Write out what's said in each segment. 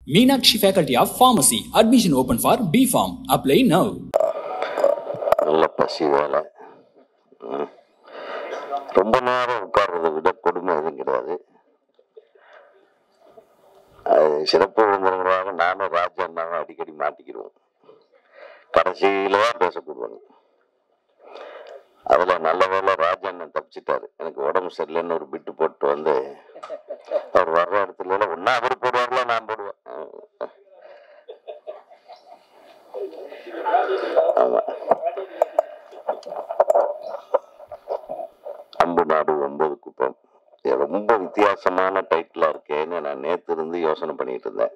Meenakshi Faculty of Pharmacy. Admission open for B Farm. Apply now. நல்ல பசி வேலை ம். ரொம்ப நேரம் உட்கார்றதை விட கொடுமை எதுவும் கிடையாது அது சிறப்பு விருந்தினர்களாக நானும் ராஜா அண்ணாவும் அடிக்கடி மாட்டிக்கிடுவோம் கடைசியில தான் பேசக்கூடுவாங்க அதுல நல்ல வேலை ராஜா அண்ணன் தப்பிச்சிட்டாரு எனக்கு உடம்பு சரியில்லைன்னு ஒரு பிட்டு போட்டு வந்து அவர் வர்ற இடத்துல எல்லாம் ஒன்னா அவர் போடுவாங்களோ நான் போடுவேன் ஆமா அம்பு நாடு ஒன்பது குப்பம் இது ரொம்ப வித்தியாசமான டைட்டிலா இருக்கேன்னு நான் நேத்து இருந்து யோசனை பண்ணிட்டு இருந்தேன்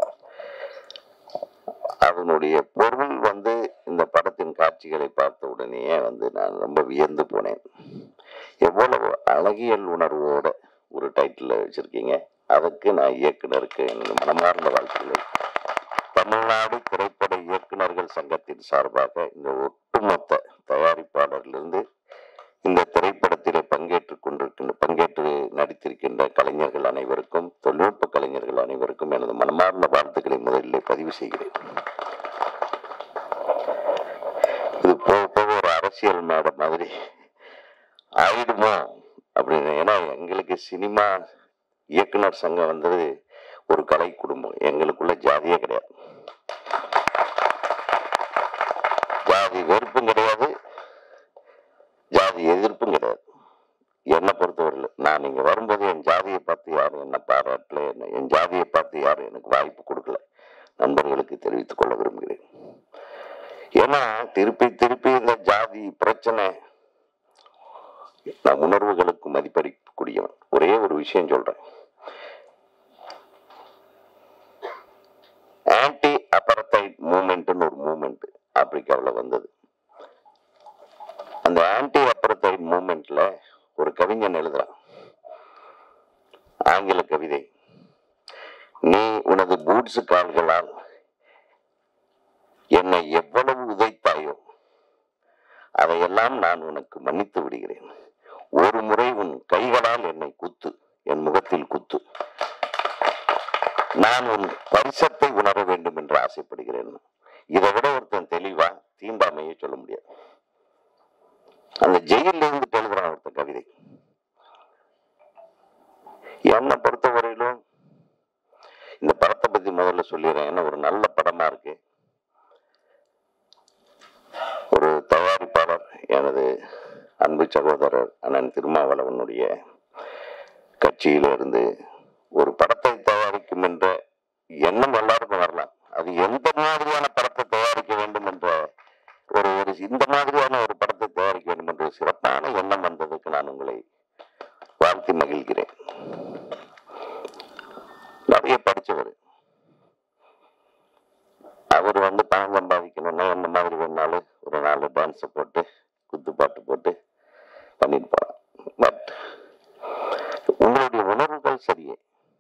அதனுடைய பொருள் வந்து இந்த படத்தின் காட்சிகளை பார்த்த உடனேயே வந்து நான் ரொம்ப வியந்து போனேன் எவ்வளவு அழகியல் உணர்வோட ஒரு டைட்டில் வச்சிருக்கீங்க அதுக்கு நான் இயக்குனருக்கு எனது மனமார்ந்த வாழ்த்துக்களை தமிழ்நாடு திரைப்பட இயக்குனர்கள் சங்கத்தின் சார்பாக இந்த ஒட்டுமொத்த தயாரிப்பாளரிலிருந்து இந்த திரைப்படத்திலே பங்கேற்றுக் கொண்டிருக்கின்ற பங்கேற்று நடித்திருக்கின்ற கலைஞர்கள் அனைவருக்கும் தொழில்நுட்ப கலைஞர்கள் அனைவருக்கும் எனது மனமார்ந்த வாழ்த்துக்களை முதலிலே பதிவு செய்கிறேன் இது போக போக ஒரு அரசியல் மேடை மாதிரி ஆயிடுமோ அப்படின்னு ஏன்னா எங்களுக்கு சினிமா இயக்குனர் சங்கம் வந்தது ஒரு கலை குடும்பம் எங்களுக்குள்ள ஜாதியே கிடையாது ஜாதி வெறுப்பும் கிடையாது ஜாதி எதிர்ப்பும் கிடையாது என்னை பொறுத்தவரையில் நான் இங்க வரும்போது என் ஜாதியை பார்த்து யாரும் என்ன பாராட்டல என்ன என் ஜாதியை பார்த்து யாரும் எனக்கு வாய்ப்பு கொடுக்கல நண்பர்களுக்கு தெரிவித்துக் கொள்ள விரும்புகிறேன் ஏன்னா திருப்பி திருப்பி இந்த ஜாதி பிரச்சனை நான் உணர்வுகளுக்கு மதிப்பளிக்கக்கூடியவன் ஒரே ஒரு விஷயம் சொல்றேன் ஆன்டி அபரத்தைட் மூமெண்ட்னு ஒரு மூமெண்ட் ஆப்பிரிக்காவில் வந்தது அந்த ஆன்டி அபரத்தைட் மூமெண்ட்ல ஒரு கவிஞன் எழுதுறான் ஆங்கில கவிதை நீ உனது பூட்ஸ் கால்களால் என்னை எவ்வளவு உதைத்தாயோ அதையெல்லாம் நான் உனக்கு மன்னித்து விடுகிறேன் ஒரு முறை உன் கைகளால் என்னை குத்து என் முகத்தில் குத்து நான் உன் பரிசத்தை உணர வேண்டும் என்று ஆசைப்படுகிறேன் இதை விட ஒருத்தன் தெளிவா தீண்டாமையை சொல்ல முடியாது அந்த ஜெயில இருந்து எழுதுறான் ஒருத்தன் கவிதை என்னை பொறுத்தவரையிலும் இந்த படத்தை பத்தி முதல்ல சொல்லிடுறேன் ஏன்னா ஒரு நல்ல படமா இருக்கு ஒரு தயாரிப்பாளர் எனது அன்பு சகோதரர் அண்ணன் திருமாவளவனுடைய கட்சியில இருந்து ஒரு படத்தை தயாரிக்கும் என்ற எண்ணம் எல்லாருக்கும் வரலாம் அது எந்த மாதிரியான படத்தை தயாரிக்க வேண்டும் என்ற ஒரு ஒரு இந்த மாதிரியான ஒரு படத்தை தயாரிக்க வேண்டும் என்ற ஒரு சிறப்பான எண்ணம் வந்ததுக்கு நான் உங்களை வாழ்த்தி மகிழ்கிறேன் நிறைய படிச்சவர் அவர் வந்து பணம் சம்பாதிக்கணும்னா என்ன மாதிரி வேணாலும் ஒரு நாலு டான்ஸை போட்டு குத்து பாட்டு போட்டு பண்ணிட்டு போகலாம் பட் உங்களுடைய உணர்வுகள் சரியே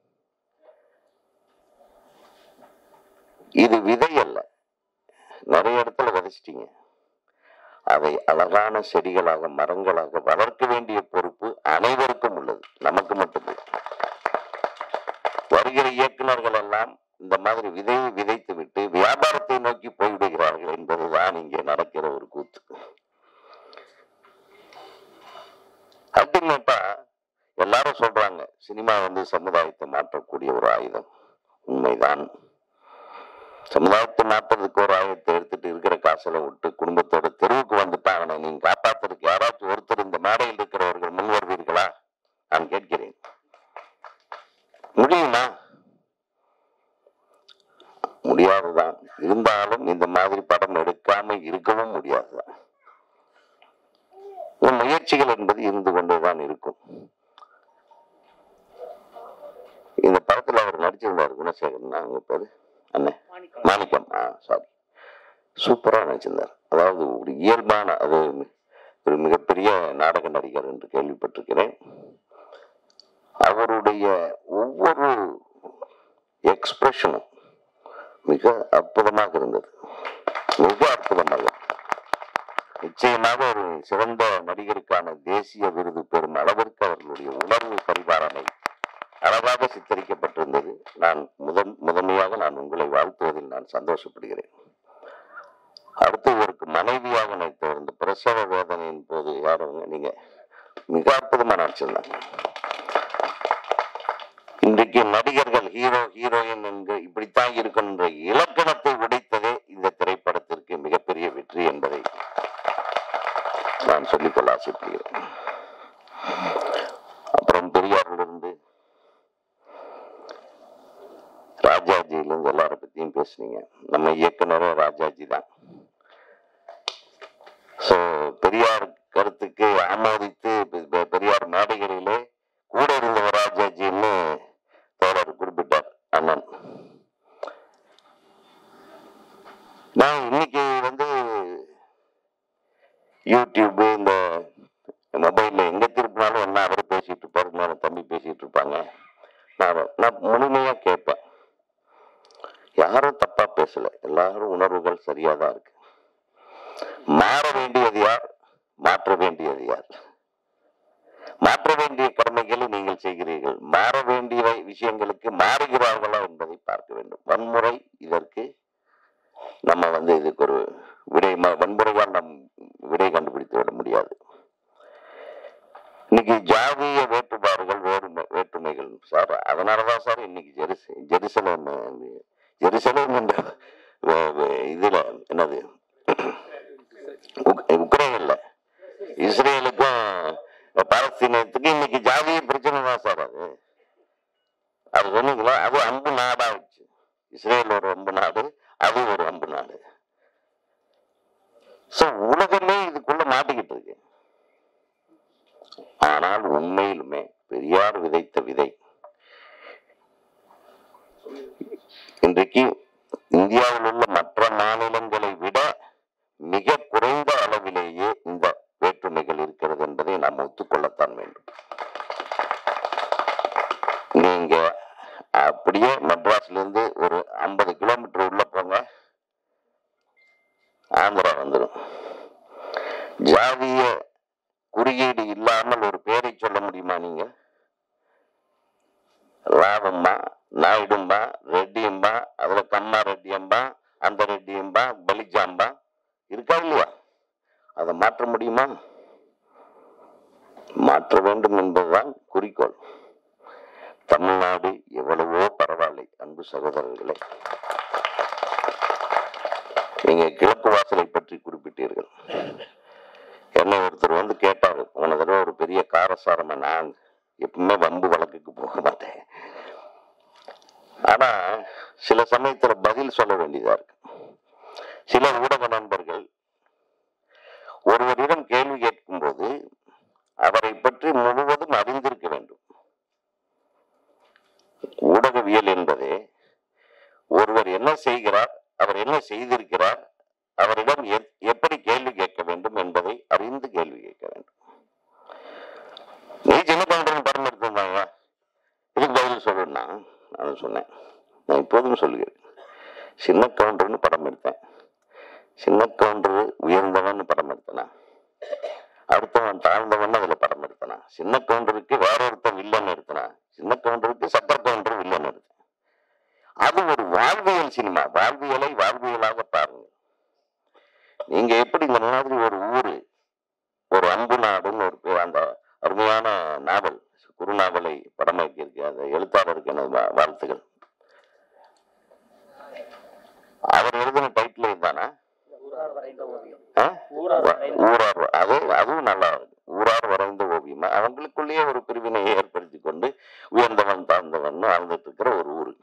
இது விதை அல்ல நிறைய இடத்துல விதைச்சிட்டீங்க அதை அழகான செடிகளாக மரங்களாக வளர்க்க வேண்டிய பொறுப்பு அனைவருக்கும் உள்ளது நமக்கு மட்டுமே வருகிற இயக்குனர்கள் எல்லாம் இந்த மாதிரி விதையை விதைத்து விட்டு வியாபாரத்தை நோக்கி போய்விடுகிறார்கள் என்பதுதான் இங்கே நடக்கிற ஒரு கூத்து அல்டிமேட்டா எல்லாரும் சொல்றாங்க சினிமா வந்து சமுதாயத்தை மாற்றக்கூடிய ஒரு ஆயுதம் உண்மைதான் சமுதாயத்தை மாற்றுறதுக்கு ஒரு ஆயுதத்தை எடுத்துட்டு இருக்கிற காசெல்லாம் விட்டு குடும்பத்தோட தெருவுக்கு வந்துட்டான் அவனை நீங்க காப்பாத்துறதுக்கு யாராச்சும் ஒருத்தர் இந்த மேடையில் இருக்கிறவர்கள் முன் வருவீர்களா நான் கேட்கிறேன் முடியுமா முடியாதுதான் இருந்தாலும் இந்த மாதிரி படம் எடுக்காம இருக்கவும் முடியாதுதான் இந்த முயற்சிகள் என்பது இருந்து கொண்டுதான் இருக்கும் இந்த படத்துல அவர் நடிச்சிருந்தாரு குணசேகரன் அவங்க பேரு அண்ணன் மாணிக்கம் ஆ சாரி சூப்பரா நடிச்சிருந்தார் அதாவது ஒரு இயல்பான அது ஒரு மிகப்பெரிய நாடக நடிகர் என்று கேள்விப்பட்டிருக்கிறேன் அவருடைய ஒவ்வொரு எக்ஸ்பிரஷனும் மிக அற்புதமாக இருந்தது மிக அற்புதமாக நிச்சயமாக ஒரு சிறந்த நடிகருக்கான தேசிய விருது பெறும் அளவிற்கு அவர்களுடைய உணர்வு பரிமாறனை அழகாக சித்தரிக்கப்பட்டிருந்தது நான் முதன் முதன்மையாக நான் உங்களை வாழ்த்துவதில் நான் சந்தோஷப்படுகிறேன் அடுத்து இவருக்கு மனைவியாக நடித்தவர் இந்த பிரசவ வேதனையின் போது யாருங்க நீங்க மிக அற்புதமா நடிச்சிருந்தாங்க இன்றைக்கு நடிகர்கள் ஹீரோ ஹீரோயின் என்று இப்படித்தான் இருக்கணுன்ற இலக்கணத்தை உடைத்ததே இந்த திரைப்படத்திற்கு மிகப்பெரிய வெற்றி என்பதை நான் சொல்லிக்கொள்ள ஆசைப்படுகிறேன் அப்புறம் பெரியாரிலிருந்து ராஜாஜியிலிருந்து எல்லார பத்தியும் பேசுனீங்க நம்ம இயக்குனரே ராஜாஜி தான் ஸோ பெரியார் கருத்துக்கு ஆமோதித்து பெ- பெ- பெரியார் மேடைகளிலே கூட இருந்தவர் ராஜாஜின்னு தோழர் குறிப்பிட்டார் அண்ணன் நான் இன்னைக்கு வந்து யூடியூப் இந்த மொபைல்ல எங்க திருப்பினாலும் என்ன அவர் பேசிட்டு இருப்பாரு இன்னொரு தம்பி பேசிட்டு இருப்பாங்க நான் நான் முழுமையா கேட்பேன் யாரும் தப்பா பேசல எல்லாரும் உணர்வுகள் சரியா தான் இருக்கு மாற வேண்டியது யார் மாற்ற வேண்டியது யார் மாற்ற வேண்டிய கடமைகளை நீங்கள் செய்கிறீர்கள் மாற வேண்டிய விஷயங்களுக்கு மாறுகிறார்களா என்பதை பார்க்க வேண்டும் வன்முறை இதற்கு நம்ம வந்து இதுக்கு ஒரு விடை ம- வன்முறையால் நம் விடை கண்டுபிடித்து விட முடியாது இன்னைக்கு ஜாதிய வேற்றுபாடுகள் வேறுமை வேற்றுமைகள் சார் அதனாலதான் சார் இன்னைக்கு ஜெருச ஜெருசலேம் ஜெருசலேம் என்ற வ- வ- இதுல என்னது உக்- உக்ரைன்ல இஸ்ரேலுக்கும் பாலஸ்தீனத்துக்கும் இன்னைக்கு ஜாதிய பிரச்சனை தான் சார் அது அது சொன்னீங்களா அது அன்பு நாடாச்சு இஸ்ரேல் ஒரு அன்பு நாடு அது ஒரு அன்பு நாடு சோ உலகமே இதுக்குள்ள மாட்டிக்கிட்டு இருக்கு ஆனால் உண்மையிலுமே பெரியார் விதைத்த விதை இன்றைக்கு இந்தியாவில் உள்ள மற்ற மாநிலங்களை விட மிக குறைந்த அளவிலேயே இந்த வேற்றுமைகள் இருக்கிறது என்பதை நாம் ஒத்துக்கொள்ளத்தான் வேண்டும் நீங்க அப்படியே மெட்ராஸ்ல இருந்து ஒரு ஐம்பது கிலோமீட்டர் உள்ள போங்க ஆந்திரா வந்துடும் ஜாதிய குறியீடு இல்லாமல் ஒரு பேரை சொல்ல முடியுமா நீங்க ராவம்மா நாயுடும்பா ரெட்டியம்பா அதுல கம்மா ரெட்டியம்பா அந்த ரெட்டியம்பா பலிஜாம்பா இருக்கா இல்லையா அதை மாற்ற முடியுமா மாற்ற வேண்டும் என்பதுதான் குறிக்கோள் தமிழ்நாடு எவ்வளவோ பரவாயில்லை அன்பு சகோதரர்களே நீங்க கிழக்கு வாசலை பற்றி குறிப்பிட்டீர்கள் என்னை ஒருத்தர் வந்து கேட்டாரு போன தடவை ஒரு பெரிய காரசாரமா நான் எப்பவுமே வம்பு வழக்குக்கு போக மாட்டேன் ஆனா சில சமயத்துல பதில் சொல்ல வேண்டியதா இருக்கு சில ஊடக நண்பர்கள் ஒருவரிடம் கேள்வி கேட்கும்போது அவரை பற்றி முழுவதும் அறிந்திருக்க வேண்டும் ஊடகவியல் என்பதே ஒருவர் என்ன செய்கிறார் அவர் என்ன செய்திருக்கிறார் அவரிடம் எப்- எப்படி கேள்வி கேட்க வேண்டும் என்பதை அறிந்து கேள்வி கேட்க வேண்டும் நீ சின்ன கவுண்டர் படம் எடுத்திருந்தாங்க இதுக்கு பதில் சொல்லணும்னா நான் சொன்னேன் நான் இப்போதும் சொல்லுகிறேன் சின்ன கவுண்டர்னு படம் எடுத்தேன் சின்ன கவுண்டர் உயர்ந்தவன் படம் எடுத்தனா அடுத்தவன் தாழ்ந்தவன் அதுல படம் எடுத்தனா சின்ன கவுண்டருக்கு வேற ஒருத்தன் வில்லன் எடுத்தனா சின்ன கவுண்டருக்கு சக்கர கவுண்டர் வில்லன் எடுத்தேன் அது ஒரு வாழ்வியல் சினிமா வாழ்வியலை வாழ்வியலாக பாருங்க நீங்க எப்படி இந்த மாதிரி ஒரு ஊரு ஒரு அன்பு நாடுன்னு ஒரு பேர் அந்த அருமையான நாவல் குறுநாவலை படமாக்கியிருக்கு அந்த எழுத்தாளருக்கு எனது வா- வாழ்த்துகள் அவர் எழுதின டைட்டில் இதுதானா ஆ? ஊரார் வ- அது அதுவும் நல்லா இருக்கு ஊரார் வரைந்த ஓவியமா அவங்களுக்குள்ளேயே ஒரு பிரிவினையை ஏற்படுத்தி கொண்டு உயர்ந்தவன் தாழ்ந்தவன் வாழ்ந்துட்டு இருக்கிற ஒரு ஊரு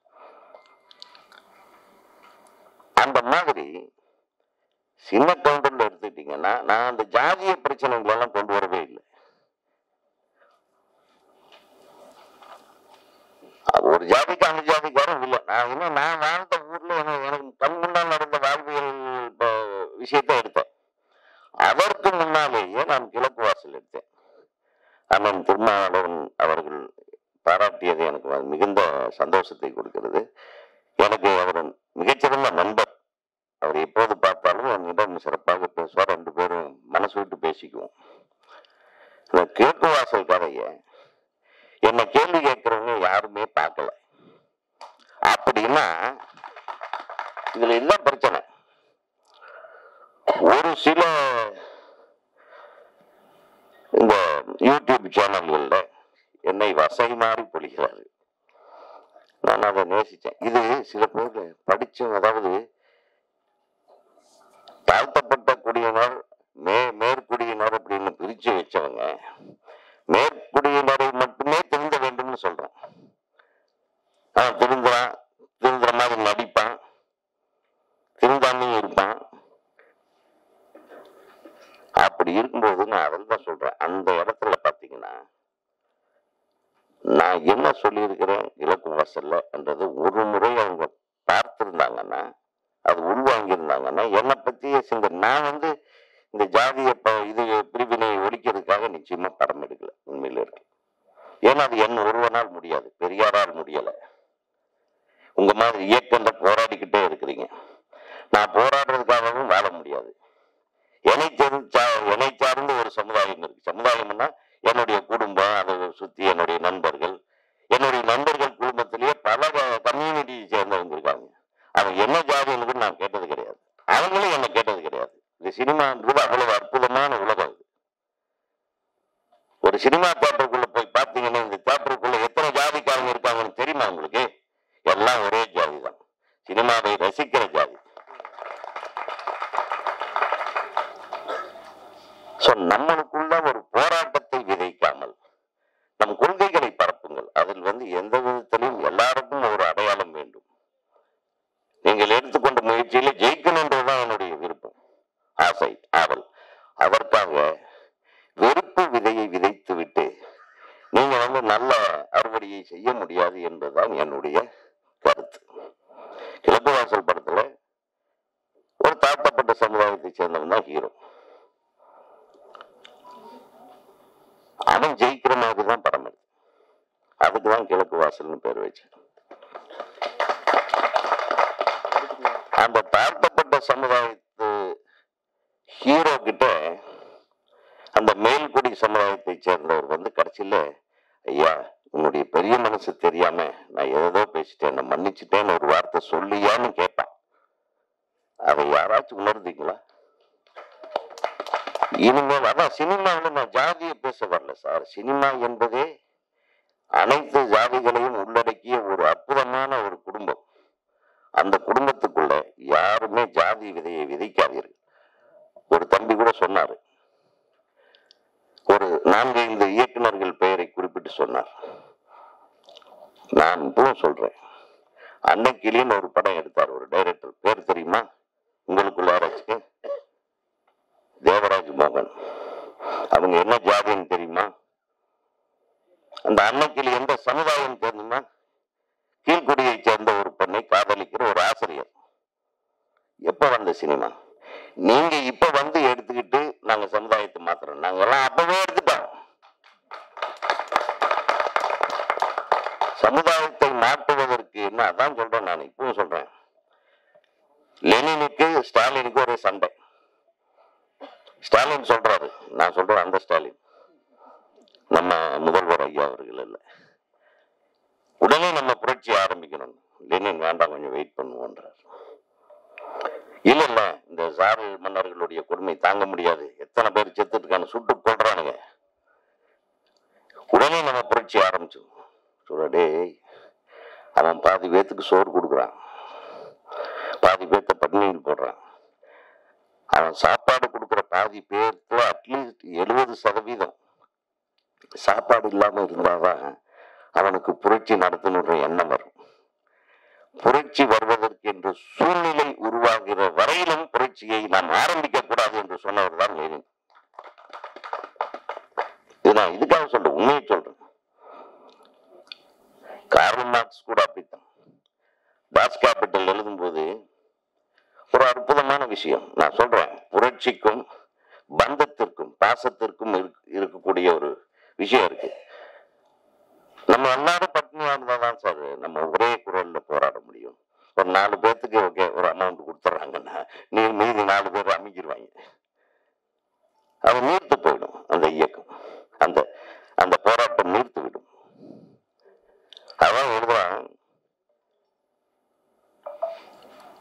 அந்த மாதிரி சின்ன கவுண்டர்ல எடுத்துக்கிட்டீங்கன்னா நான் அந்த ஜாதிய பிரச்சனைகள் எல்லாம் கொண்டு வரவே இல்லை அது ஒரு ஜாதிக்கு அந்த ஜாதிக்காரும் இல்லை நான் இன்னும் நான் வாழ்ந்த ஊர்ல எனக்கு எனக்கு கண் முன்னால் நடந்த வாழ்வியல் அஹ், விஷயத்தை எடுத்தேன் அதற்கு முன்னாலேயே நான் கிழக்கு வாசல் எடுத்தேன் அண்ணன் திருமாவளவன் அவர்கள் பாராட்டியது எனக்கு வ- மிகுந்த சந்தோஷத்தை கொடுக்கிறது எனக்கு அவர் மிகச்சிறந்த நண்பர் அவர் எப்போது பார்த்தாலும் என்னிடம் சிறப்பாக பேசுவார் ரெண்டு பேரும் மனசு விட்டு பேசிக்குவோம் இந்த கிழக்கு வாசல் கதையை என்ன கேள்வி கேட்கறவங்க யாருமே பார்க்கல அப்படின்னா இதுல என்ன பிரச்சனை ஒரு சில இந்த யூடியூப் சேனல்கள்ல என்னை வசை மாறி பொழிகிறாரு நான் அதை நேசிச்சேன் இது சில பேர் படிச்சும் அதாவது தாழ்த்தப்பட்ட குடியினர் மே மேற்குடியினர் அப்படின்னு பிரிச்சு வச்சவங்க மேற்குடியினரை மட்டுமே திருந்த வேண்டும்னு சொல்றோம் அவன் திருந்துறான் திருந்துற மாதிரி நடிப்பான் திருந்தாமையும் இருப்பான் அப்படி இருக்கும்போது நான் அதில் தான் சொல்றேன் அந்த இடத்துல பார்த்தீங்கன்னா நான் என்ன சொல்லியிருக்கிறேன் இலக்கு வாசல்ல என்றது ஒரு முறை அவங்க பார்த்திருந்தாங்கன்னா அது உள்வாங்கியிருந்தாங்கன்னா என்னை பற்றிய சிந்த நான் வந்து இந்த ஜாதிய ப- இது பிரிவினை ஒழிக்கிறதுக்காக நிச்சயமா படம் எடுக்கல உண்மையில இருக்கு ஏன்னா அது என் ஒருவனால் முடியாது பெரியாரால் முடியல உங்க மாதிரி இயக்கம்ல போராடிக்கிட்டே இருக்கிறீங்க நான் போராடுறதுக்காகவும் வாழ முடியாது என்னை தெரிஞ்ச என்னை சார்ந்த ஒரு சமுதாயம் இருக்கு சமுதாயம்னா என்னுடைய குடும்பம் அதை சுத்தி என்னுடைய நண்பர்கள் என்னுடைய நண்பர்கள் குடும்பத்திலேயே பல கம்யூனிட்டியை சேர்ந்தவங்க இருக்காங்க அவங்க என்ன ஜாதின்னு கூட நான் கேட்டது கிடையாது அவங்களும் என்ன கேட்டது கிடையாது இந்த சினிமான்றது அவ்வளவு அற்புதமான உலகம் இது ஒரு சினிமா தேட்டருக்குள்ள போய் பார்த்தீங்கன்னா இந்த தேட்டருக்குள்ள எத்தனை ஜாதிக்காரங்க இருக்காங்கன்னு தெரியுமா உங்களுக்கு எல்லாம் ஒரே ஜாதி தான் சினிமாவை ரசிக்கிற ஜாதி ஸோ நம்மளுக்குள்ள ஒரு போராட்டத்தை விதைக்காமல் நம் கொள்கைகளை பரப்புங்கள் அதில் வந்து எந்த விதத்திலும் எல்லாருக்கும் ஒரு அடையாளம் வேண்டும் நீங்கள் எடுத்துக்கொண்ட முயற்சியில ஜெயிக்கணுன்றதுதான் என்னுடைய விருப்பம் ஆசை ஆவல் அதற்காக வெறுப்பு விதையை விதைத்து விட்டு நீங்க வந்து நல்ல அறுவடையை செய்ய முடியாது என்பதுதான் என்னுடைய கருத்து கிழக்கு வாசல் படத்துல ஒரு தாழ்த்தப்பட்ட சமுதாயத்தை சேர்ந்தவன் தான் ஹீரோ அவன் ஜெயிக்கிற மாதிரி தான் படம் எடுத்து அதுக்கு தான் கிழக்கு வாசல்னு பேர் வச்சேன் அந்த தாழ்த்தப்பட்ட சமுதாயத்து ஹீரோ கிட்ட அந்த மேல்குடி சமுதாயத்தை சேர்ந்தவர் வந்து கடைசியில ஐயா உன்னுடைய பெரிய மனசு தெரியாம நான் ஏதோ பேசிட்டேன் நான் மன்னிச்சுட்டேன்னு ஒரு வார்த்தை சொல்லியான்னு கேட்பான் அதை யாராச்சும் உணர்ந்தீங்களா இனிமேல் அதான் சினிமாவில் நான் ஜாதியை பேச வரல சார் சினிமா என்பதே அனைத்து ஜாதிகளையும் உள்ளடக்கிய ஒரு அற்புதமான ஒரு குடும்பம் அந்த குடும்பத்துக்குள்ள யாருமே ஜாதி விதையை விதைக்காதீர்கள் ஒரு தம்பி கூட சொன்னாரு ஒரு நான்கு ஐந்து இயக்குனர்கள் பெயரை குறிப்பிட்டு சொன்னார் நான் இப்பவும் சொல்றேன் அன்னைக்கிளின்னு ஒரு படம் எடுத்தார் ஒரு டைரக்டர் பேர் தெரியுமா உங்களுக்குள்ள யாராச்சுக்கு தேவராஜ் மோகன் அவங்க என்ன ஜாதின்னு தெரியுமா அந்த அன்னைக்கிளி எந்த சமுதாயம் தெரியுமா கீழ்குடியை சேர்ந்த ஒரு பெண்ணை காதலிக்கிற ஒரு ஆசிரியர் எப்ப வந்த சினிமா நீங்க இப்ப வந்து எடுத்துக்கிட்டு நாங்க சமுதாயத்தை மாத்துறோம் நாங்க எல்லாம் அப்பவே எடுத்துட்டோம் சமுதாயத்தை மாற்றுவதற்கு என்ன அதான் சொல்றேன் நான் இப்பவும் சொல்றேன் லெனினுக்கு ஸ்டாலினுக்கு ஒரே சண்டை ஸ்டாலின் சொல்றாரு நான் சொல்றேன் அந்த ஸ்டாலின் நம்ம முதல்வர் ஐயா அவர்கள் இல்லை உடனே நம்ம புரட்சி ஆரம்பிக்கணும் லெனின் வேண்டாம் கொஞ்சம் வெயிட் பண்ணுவோன்றார் இல்ல இல்ல இந்த சாரு மன்னர்களுடைய கொடுமை தாங்க முடியாது எத்தனை பேர் செத்துட்டு இருக்காங்க சுட்டு கொள்றானுங்க உடனே நம்ம புரட்சி ஆரம்பிச்சோம் சொல்ற டேய் அவன் பாதி பேத்துக்கு சோறு கொடுக்குறான் பாதி பேர்த்த பட்டினியில் போடுறான் அவன் சாப்பாடு கொடுக்குற பாதி பேர்த்துல அட்லீஸ்ட் எழுபது சதவீதம் சாப்பாடு இல்லாம இருந்தாதான் அவனுக்கு புரட்சி நடத்தணுன்ற எண்ணம் வரும் புரட்சி வருவதற்கு என்று சூழ்நிலை உருவாகிற வரையிலும் புரட்சியை நாம் ஆரம்பிக்க கூடாது என்று சொன்னவர் தான் லெனின் இது நான் இதுக்காக சொல்றேன் உண்மையை சொல்றேன் கார்ல் மார்க்ஸ் கூட அப்படித்தான் தாஸ் கேபிட்டல் எழுதும்போது ஒரு அற்புதமான விஷயம் நான் சொல்றேன் புரட்சிக்கும் பந்தத்திற்கும் பாசத்திற்கும் இருக்க- இருக்கக்கூடிய ஒரு விஷயம் இருக்கு நம்ம எல்லாரும் பட்டினியா இருந்தாதான் சார் நம்ம ஒரே குரல்ல போராட முடியும் ஒரு நாலு பேர்த்துக்கு ஓகே ஒரு அமௌண்ட் கொடுத்துட்றாங்கன்னா நீ மீதி நாலு பேர் அமைக்கிடுவாங்க அது நீர்த்து போயிடும் அந்த இயக்கம் அந்த அந்த போராட்டம் நீர்த்து விடும்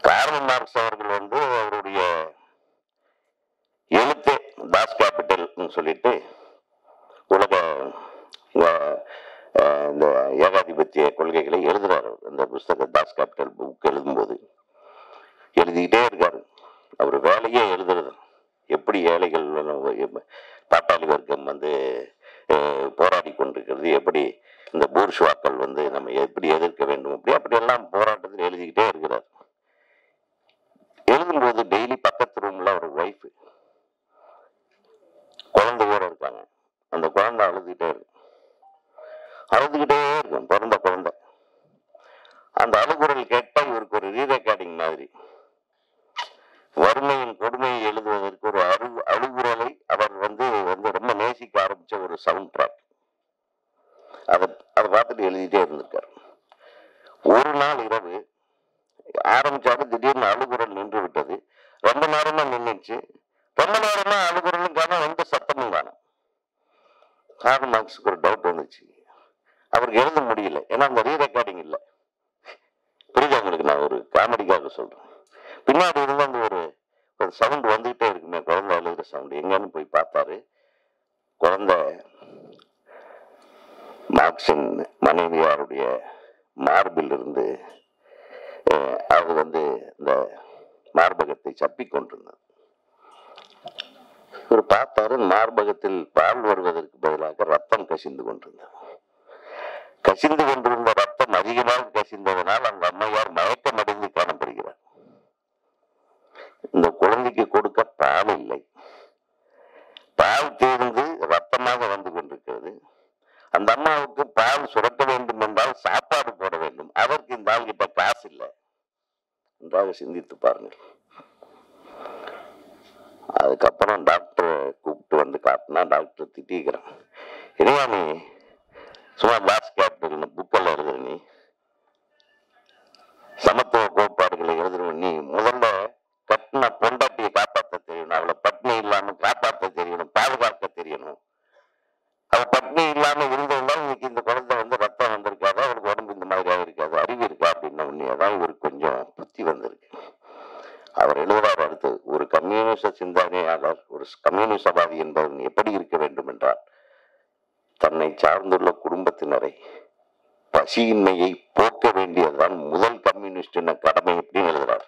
கார்ல் மார்க்ஸ் அவர்கள் வந்து அவருடைய எழுத்து தாஸ் கேபிட்டல்னு சொல்லிட்டு உலக அஹ், அஹ், இந்த ஏகாதிபத்திய கொள்கைகளை எழுதுறாரு அவர். இந்த புஸ்தக தாஸ் கேபிட்டல் புக் எழுதும்போது எழுதிக்கிட்டே இருக்காரு அவர் வேலையே எழுதுறது எப்படி ஏழைகள் எப்~ பாட்டாளி வர்க்கம் வந்து அஹ், போராடி கொண்டிருக்கிறது எப்படி இந்த பூர்ஷ்வாக்கள் வந்து நம்ம எப்படி எதிர்க்க வேண்டும் அப்படி அப்படியெல்லாம் போராட்டத்தில் எழுதிக்கிட்டே இருக்கிறார் எழுதும்போது டெய்லி பக்கத்து ரூம்ல ஒரு ஒய்ஃப் குழந்தை கூட இருக்காங்க அந்த குழந்தை அழுதுகிட்டே இருக்கும் அழுதுகிட்டே இருக்கும் பிறந்த குழந்தை அந்த அழுகுரல் கேட்டா இவருக்கு ஒரு ரீ ரெக்கார்டிங் மாதிரி வறுமையின் கொடுமையை எழுதுவதற்கு ஒரு அழு அழுகுரலை அவர் வந்து வந்து ரொம்ப நேசிக்க ஆரம்பிச்ச ஒரு சவுண்ட் ட்ராக் அதை அதை பார்த்துட்டு எழுதிட்டே இருந்திருக்காரு ஒரு நாள் இரவு ஆரம்பிச்சாரு திடீர்னு அழுகுரல் நின்று விட்டது ரொம்ப நேரமா நின்றுச்சு ரொம்ப நேரமா அழுகுரலும் காணும் எந்த சத்தமும் காணும் கார்ல் மார்க்ஸுக்கு ஒரு டவுட் வந்துச்சு அவருக்கு எழுத முடியல ஏன்னா அந்த ரீ ரெக்கார்டிங் இல்லை புரியுதா உங்களுக்கு நான் ஒரு காமெடிக்காக சொல்றேன் பின்னாடி இருந்து அந்த ஒரு ஒரு சவுண்ட் வந்துகிட்டே இருக்குமே குழந்தை அழுகிற சவுண்ட் எங்கன்னு போய் பார்த்தாரு குழந்தை மார்க்சின் மனைவியாருடைய மார்பில் இருந்து அஹ், அது வந்து இந்த மார்பகத்தை சப்பி கொண்டிருந்தது இவர் பார்த்தாரு மார்பகத்தில் பால் வருவதற்கு பதிலாக ரத்தம் கசிந்து கொண்டிருந்தது கசிந்து கொண்டிருந்த ரத்தம் அதிகமாக கசிந்ததனால் அந்த அம்மையார் மயக்கம் அடைந்து காணப்படுகிறார் இந்த குழந்தைக்கு கொடுக்க பால் இல்லை பால் தீர்ந்து ரத்தமாக வந்து கொண்டிருக்கிறது அந்த அம்மாவுக்கு பால் சுரக்க வேண்டும் என்றால் சாப்பாடு போட வேண்டும் அதற்கு இந்த ஆள் கிட்ட காசு இல்லை நன்றாக சிந்தித்து பாருங்கள் அதுக்கப்புறம் டாக்டரை கூப்பிட்டு வந்து காட்டினா டாக்டர் திட்டிக்கிறான் இனியா நீ சும்மா பாஸ் கேபிட்டல் புக்கெல்லாம் எழுதுற நீ சமத்துவ கோட்பாடுகளை எழுதுற நீ முதல்ல கட்டின பொண்டாட்டியை காப்பாற்ற தெரியணும் அவளை பட்னி இல்லாம காப்பாற்ற தெரியணும் பாதுகாக்க தெரியணும் அவ பட்னி இல்லாம இருந்ததுனால இன்னைக்கு இந்த குழந்தை வந்து ரத்தம் வந்திருக்காது அவளுக்கு உடம்பு இந்த மாதிரி ஆகிருக்காது அறிவு இருக்கா அப்படின்ன உடனே தான் இவருக்கு கொஞ்சம் புத்தி வந்திருக்கு அவர் எழுதுறாரு அடுத்து ஒரு கம்யூனிச சிந்தனையாளர் ஒரு கம்யூனிசவாதி என்பவன் எப்படி இருக்க வேண்டும் என்றால் தன்னை சார்ந்துள்ள குடும்பத்தினரை பசியின்மையை போக்க வேண்டியதுதான் முதல் கம்யூனிஸ்டின கடமை அப்படின்னு எழுதுறார்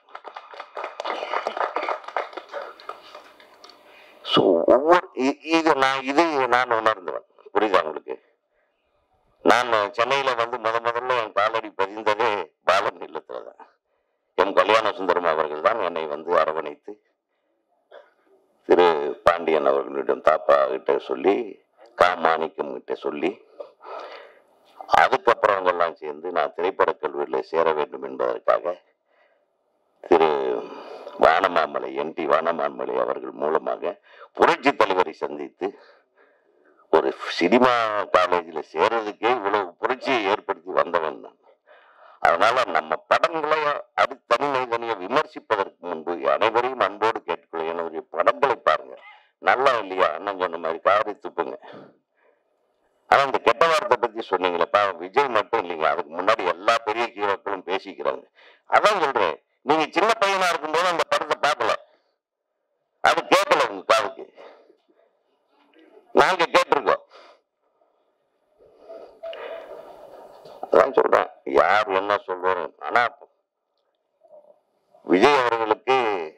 ஸோ ஒவ்வொரு இ- இது நான் இது நான் உணர்ந்தவன் புரியுதா உங்களுக்கு நான் சென்னையில வந்து முத முதல்ல என் காலடி பதிந்ததே பாலன் இல்லத்துல தான் எம் கல்யாண சுந்தரம் அவர்கள் தான் என்னை வந்து அரவணைத்து திரு பாண்டியன் அவர்களிடம் தாப்பா கிட்ட சொல்லி கா மாணிக்கம் கிட்ட சொல்லி அதுக்கப்புறம் அவங்கெல்லாம் சேர்ந்து நான் திரைப்படக் கல்லூரியில் சேர வேண்டும் என்பதற்காக திரு வானமாமலை என் டி வானமாமலை அவர்கள் மூலமாக புரட்சி தலைவரை சந்தித்து ஒரு சினிமா காலேஜில் சேர்றதுக்கே இவ்வளவு புரட்சியை ஏற்படுத்தி வந்தவன் நான் அதனால நம்ம படங்களை அது தனி மனிதனையை விமர்சிப்பதற்கு முன்பு அனைவரையும் அன்போடு கேட்டுக்கொள்ள என்னுடைய படங்களை பாருங்க நல்லா இல்லையா அண்ணன் சொன்ன மாதிரி காரி துப்புங்க ஆனா இந்த கெட்ட வார்த்தை பத்தி சொன்னீங்களே பாவம் விஜய் மட்டும் இல்லைங்க அதுக்கு முன்னாடி எல்லா பெரிய ஹீரோக்களும் பேசிக்கிறாங்க அதான் சொல்றேன் நீங்க சின்ன பையனா இருக்கும்போது அந்த படத்தை பார்க்கல அது கேட்கல உங்க காதுக்கு நாங்க கேட்டிருக்கோம் அதான் சொல்றேன் யார் என்ன சொல்றோம் ஆனா விஜய் அவர்களுக்கு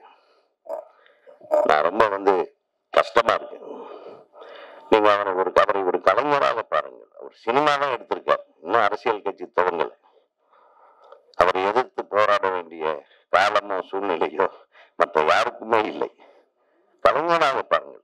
நான் ரொம்ப வந்து கஷ்டமா இருக்கு நீங்க அவரை ஒரு அவரை ஒரு கலைஞராக பாருங்கள் அவர் சினிமா தான் எடுத்திருக்கார் இன்னும் அரசியல் கட்சி துவங்கல அவரை எதிர்த்து போராட வேண்டிய காலமோ சூழ்நிலையோ மற்ற யாருக்குமே இல்லை கலைஞராக பாருங்கள்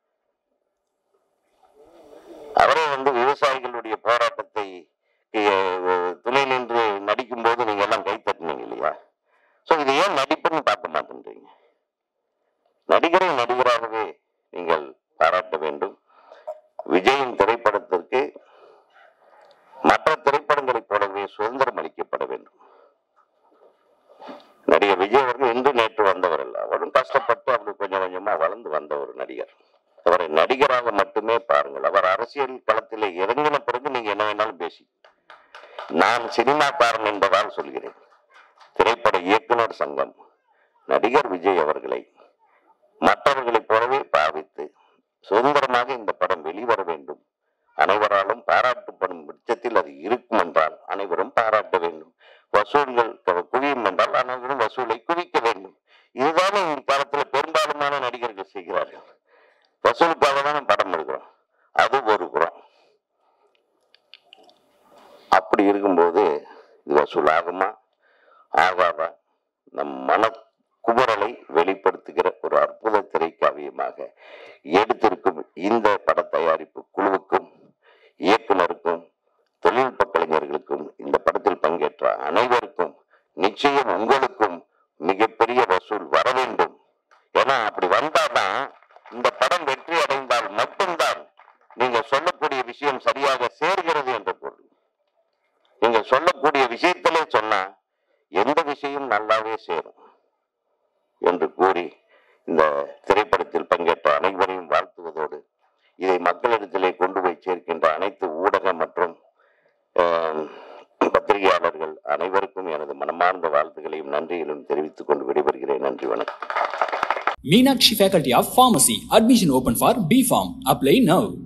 அவரே வந்து விவசாயிகளுடைய போராட்டத்தை அஹ், துணை நின்று நடிக்கும் போது நீங்க எல்லாம் கை தட்டினீங்க இல்லையா சோ இதை ஏன் நடிப்புன்னு பார்க்க மாட்டேன்றீங்க நடிகரை நடிகராகவே நீங்கள் பாராட்ட வேண்டும் விஜயின் திரைப்படத்திற்கு மற்ற திரைப்படங்களைப் போலவே சுதந்திரம் அளிக்கப்பட வேண்டும் நடிகர் விஜய் அவர்கள் இன்று நேற்று வந்தவர் அல்ல அவரும் கஷ்டப்பட்டு அவர் கொஞ்சம் கொஞ்சமா வளர்ந்து வந்த ஒரு நடிகர் அவரை நடிகராக மட்டுமே பாருங்கள் அவர் அரசியல் களத்திலே இறங்கின பிறகு நீங்க என்ன வேணாலும் பேசி நான் சினிமாக்காரன் என்பதால் சொல்கிறேன் திரைப்பட இயக்குனர் சங்கம் நடிகர் விஜய் அவர்களை மற்றவர்களைப் போலவே பாவித்து சுதந்திரமாக இந்த படம் வெளிவர வேண்டும் அனைவராலும் பாராட்டப்படும் பட்சத்தில் அது இருக்கும் என்றால் அனைவரும் பாராட்ட வேண்டும் வசூல்கள் கு- குவியும் என்றால் அனைவரும் வசூலை குவிக்க வேண்டும் இதுதானே இந்த காலத்துல பெரும்பாலுமான நடிகர்கள் செய்கிறார்கள் வசூலுக்காக தானே படம் எடுக்கிறோம் அது ஒரு புறம் அப்படி இருக்கும்போது இது வசூல் ஆகுமா ஆகாதா நம் மன குமரலை வெளிப்படுத்துகிற ஒரு அற்புத திரைக்காவியமாக எடுத்திருக்கும் இந்த பட தயாரிப்பு குழுவுக்கும் இயக்குனருக்கும் தொழில்நுட்ப கலைஞர்களுக்கும் இந்த படத்தில் பங்கேற்ற அனைவருக்கும் நிச்சயம் உங்களுக்கும் மிகப்பெரிய வசூல் வர வேண்டும் ஏன்னா அப்படி வந்தாதான் இந்த படம் வெற்றி அடைந்தால் மட்டும்தான் நீங்க சொல்லக்கூடிய விஷயம் சரியாக சேர்கிறது என்ற பொருள் நீங்க சொல்லக்கூடிய விஷயத்திலே சொன்னா எந்த விஷயம் நல்லாவே சேரும் என்று கூறி இந்த திரைப்படத்தில் பங்கேற்ற அனைவரையும் வாழ்த்துவதோடு இதை மக்களிடத்திலே கொண்டு போய் சேர்க்கின்ற அனைத்து ஊடக மற்றும் ஆம், பத்திரிகையாளர்கள் அனைவருக்கும் எனது மனமார்ந்த வாழ்த்துக்களையும் நன்றிகளும் தெரிவித்துக் கொண்டு விடைபெறுகிறேன் நன்றி வணக்கம் Meenakshi Faculty of Pharmacy. Admission open for B Farm. Apply now.